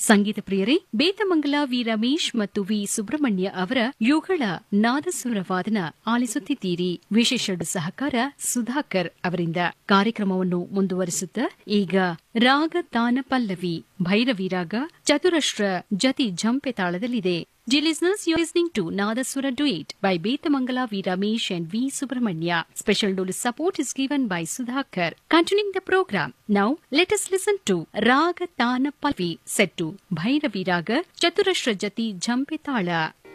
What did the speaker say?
ಸಂಗೀತ ಪ್ರಿಯರೇ ಬೇತಮಂಗಲ ವಿ ರಮೇಶ್ ಮತ್ತು ವಿ ಸುಬ್ರಹ್ಮಣ್ಯ ಅವರ ಯುಗಳ ನಾದಸ್ವರ ವಾದನ ಆಲಿಸುತ್ತಿದ್ದೀರಿ ವಿಶೇಷ ಸಹಕಾರ ಸುಧಾಕರ್ ಅವರಿಂದ ಕಾರ್ಯಕ್ರಮವನ್ನು ಮುಂದುವರಿಸುತ್ತಾ ಈಗ ರಾಗ ತಾನ ಪಲ್ಲವಿ ಭೈರವಿ ರಾಗ ಚತುರಶ್ರ ಜತಿ ಝಂಪೆ ತಾಳದಲ್ಲಿದೆ Dear listeners, you're listening to Nadaswara Duet by Betamangala V. Ramesh and V. Subramanya. Special Dole support is given by Sudhakar. Continuing the program, now let us listen to Raga Tana Palvi set to Bhairavi Raga Chaturashra Jati Jhampe Tala.